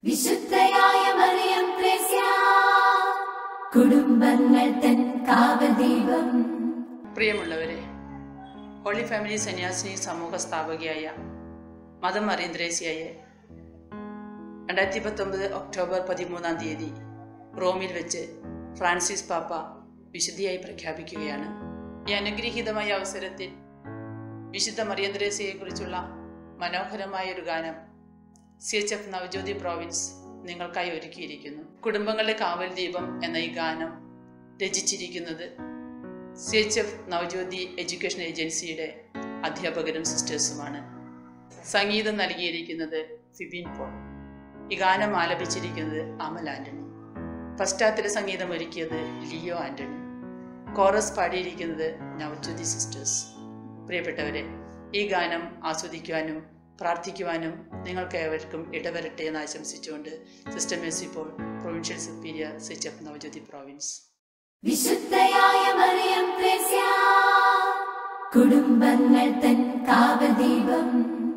വിശുദ്ധയായ മറിയം ത്രേസ്യ കുടുംബങ്ങൾ തൻ കാവദീപം പ്രിയമുള്ളവരെ ഹോളി ഫാമിലി സന്യാസിനി സമൂഹ സ്ഥാപകയായ മദം മറീന്ദ്രേസിയായെ രണ്ടായിരത്തി പത്തൊമ്പത് ഒക്ടോബർ പതിമൂന്നാം തീയതി റോമിൽ വെച്ച് ഫ്രാൻസിസ് പാപ്പ വിശുദ്ധിയായി പ്രഖ്യാപിക്കുകയാണ് ഈ അനുഗ്രഹീതമായ അവസരത്തിൽ വിശുദ്ധ മറിയന്ദ്രേസിയെക്കുറിച്ചുള്ള മനോഹരമായ ഒരു ഗാനം C H F Navajyothi province നിങ്ങൾക്കായി ഒരുക്കിയിരിക്കുന്നു കുടുംബങ്ങളുടെ കാവൽ ദീപം എന്ന ഈ ഗാനം രചിച്ചിരിക്കുന്നത് C H F Navajyothi education ഏജൻസിയുടെ അധ്യാപകരും സിസ്റ്റേഴ്സുമാണ് സംഗീതം നൽകിയിരിക്കുന്നത് ഫിബിൻ പോൾ ഈ ഗാനം ആലപിച്ചിരിക്കുന്നത് അമൽ ആന്റണി പശ്ചാത്തല സംഗീതം ഒരുക്കിയത് ലിയോ ആന്റണി കോറസ് പാടിയിരിക്കുന്നത് നവജ്യോതി സിസ്റ്റേഴ്സ് പ്രിയപ്പെട്ടവരെ ഈ ഗാനം ആസ്വദിക്കുവാനും പ്രാർത്ഥിക്കുവാനും നിങ്ങൾക്ക് ഏവർക്കും ഇടവരട്ടെ എന്ന് ആശംസിച്ചുകൊണ്ട് sister Messy Paul provincial superior C H F Navajyothi province വിശുദ്ധയായ മറിയം ത്രേസ്യ കുടുംബങ്ങൾ തൻ കാവദീപം